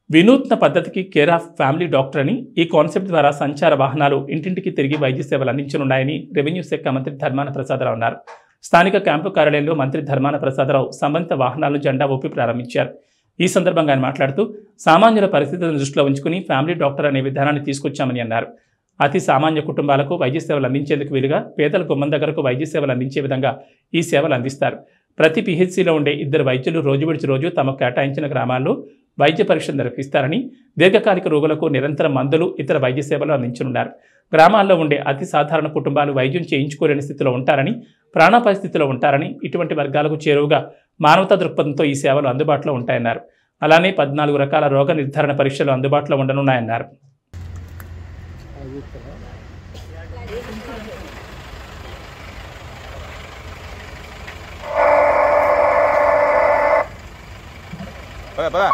వినూత్న పద్ధతికి care of family doctor అని ఈ కాన్సెప్ట్ ద్వారా సంచార వాహనాలు ఇంటింటికి తిరిగి వైద్య సేవలు అందించనున్నాయని రెవెన్యూ శాఖ మంత్రి ధర్మాన ప్రసాదరావు అన్నారు స్థానిక క్యాంపు కార్యాలయంలో మంత్రి ధర్మాన ప్రసాదరావు సంబంధిత వాహనాలను జెండా ఊపి ప్రారంభించారు ఈ సందర్భంగా ఆయన మాట్లాడుతూ సామాన్యుల పరిస్థితులను దృష్టిలో ఉంచుకుని ఫ్యామిలీ డాక్టర్ అనే విధానాన్ని తీసుకొచ్చామని అన్నారు అతి సామాన్య కుటుంబాలకు వైద్య సేవలు అందించేందుకు వీలుగా పేదల గుమ్మం దగ్గరకు వైద్య సేవలు అందించే విధంగా ఈ సేవలు అందిస్తారు ప్రతి పిహెచ్సిలో ఉండే ఇద్దరు వైద్యులు రోజు విడిచి రోజు తమకు కేటాయించిన గ్రామాల్లో వైద్య పరీక్షలు నిర్వహిస్తారని దీర్ఘకాలిక రోగులకు నిరంతరం మందులు ఇతర వైద్య సేవలు అందించనున్నారు గ్రామాల్లో ఉండే అతి సాధారణ కుటుంబాలు వైద్యం చేయించుకోలేని స్థితిలో ఉంటారని ప్రాణాపాయ స్థితిలో ఉంటారని ఇటువంటి వర్గాలకు చేరువుగా మానవతా దృక్పథంతో ఈ సేవలు అందుబాటులో ఉంటాయన్నారు అలానే పద్నాలుగు రకాల రోగ నిర్ధారణ పరీక్షలు అందుబాటులో ఉండనున్నాయన్నారు పద పద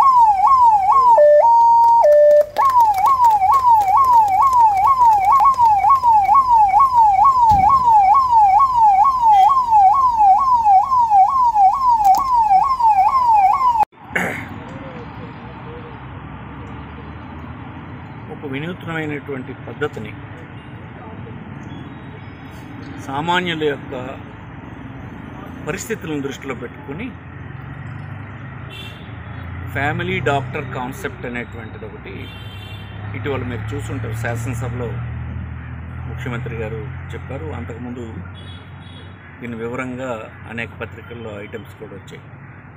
ఒక వినూత్నమైనటువంటి పద్ధతిని సామాన్యుల యొక్క పరిస్థితులను దృష్టిలో పెట్టుకుని ఫ్యామిలీ డాక్టర్ కాన్సెప్ట్ అనేటువంటిది ఒకటి ఇటీవల మీరు చూసుంటారు శాసనసభలో ముఖ్యమంత్రి గారు చెప్పారు అంతకుముందు దీని వివరంగా అనేక పత్రికల్లో ఐటమ్స్ కూడా వచ్చాయి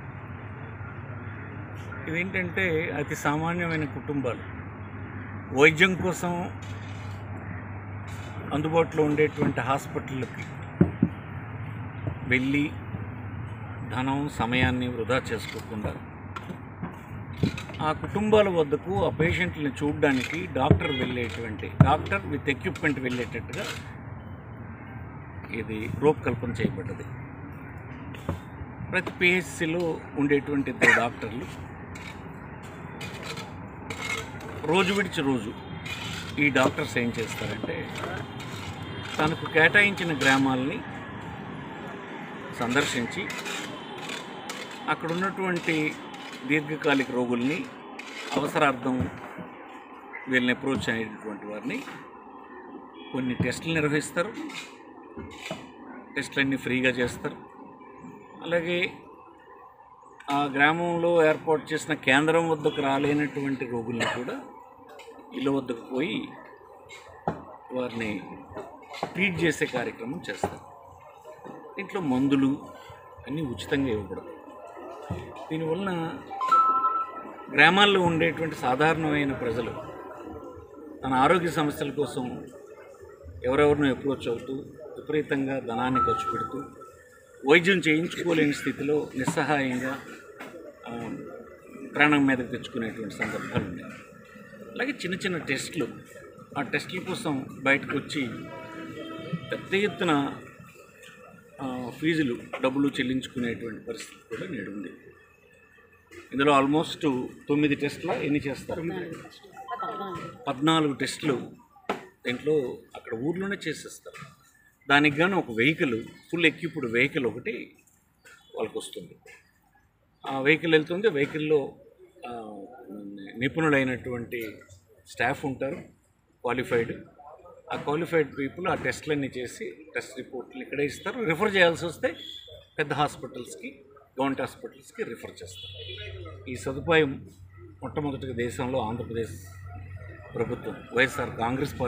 ఇదేంటంటే అతి సామాన్యమైన కుటుంబాలు వైద్యం కోసం అందుబాటులో ఉండేటువంటి హాస్పిటళ్ళకి వెళ్ళి ధనం సమయాన్ని వృధా చేసుకోకుండా ఆ కుటుంబాల వద్దకు ఆ పేషెంట్ని చూడడానికి డాక్టర్ వెళ్ళేటువంటి డాక్టర్ విత్ ఎక్విప్మెంట్ వెళ్ళేటట్టుగా ఇది రూపకల్పన చేయబడ్డది ప్రతి పిహెచ్సిలో ఉండేటువంటి ఇద్దరు డాక్టర్లు రోజు విడిచి రోజు ఈ డాక్టర్స్ ఏం చేస్తారంటే తనకు కేటాయించిన గ్రామాలని సందర్శించి అక్కడ ఉన్నటువంటి దీర్ఘకాలిక రోగుల్ని అవసరార్థం వీళ్ళని అప్రోచ్ అయినటువంటి వారిని కొన్ని టెస్టులు నిర్వహిస్తారు టెస్టులన్నీ ఫ్రీగా చేస్తారు అలాగే ఆ గ్రామంలో ఏర్పాటు చేసిన కేంద్రం వద్దకు రాలేనటువంటి రోగుల్ని కూడా ఇళ్ళ వద్దకు పోయి వారిని ట్రీట్ చేసే కార్యక్రమం చేస్తారు దీంట్లో మందులు అన్నీ ఉచితంగా ఇవ్వబడతాయి దీనివలన గ్రామాల్లో ఉండేటువంటి సాధారణమైన ప్రజలు తన ఆరోగ్య సమస్యల కోసం ఎవరెవరినో అప్రోచ్ అవుతూ విపరీతంగా ధనాన్ని ఖర్చు పెడుతూ వైద్యం చేయించుకోలేని స్థితిలో నిస్సహాయంగా ఆ, ప్రాణం మీదకి తెచ్చుకునేటువంటి సందర్భాలు ఉన్నాయి అలాగే చిన్న చిన్న టెస్టులు ఆ టెస్టుల కోసం బయటకు వచ్చి పెద్ద ఎత్తున ఆ, ఫీజులు డబ్బులు చెల్లించుకునేటువంటి పరిస్థితి కూడా నేడు ఉంది ఇందులో ఆల్మోస్ట్ తొమ్మిది టెస్టుల ఎన్ని చేస్తారు పద్నాలుగు టెస్టులు దీంట్లో అక్కడ ఊర్లోనే చేసేస్తారు దానికి గాను ఒక వెహికల్ ఫుల్ ఎక్విప్డ్ వెహికల్ ఒకటి వాళ్ళకి వస్తుంది ఆ వెహికల్ వెళ్తుంది వెహికల్లో ఆ, నిపుణులైనటువంటి స్టాఫ్ ఉంటారు క్వాలిఫైడ్ ఆ క్వాలిఫైడ్ పీపుల్ ఆ టెస్ట్లన్నీ చేసి టెస్ట్ రిపోర్ట్లు ఇక్కడే ఇస్తారు రిఫర్ చేయాల్సి వస్తే పెద్ద హాస్పిటల్స్కి గవర్నమెంట్ హాస్పిటల్స్కి రిఫర్ చేస్తారు ఈ సదుపాయం మొట్టమొదటిగా దేశంలో ఆంధ్రప్రదేశ్ ప్రభుత్వం వైఎస్ఆర్ కాంగ్రెస్ పార్టీ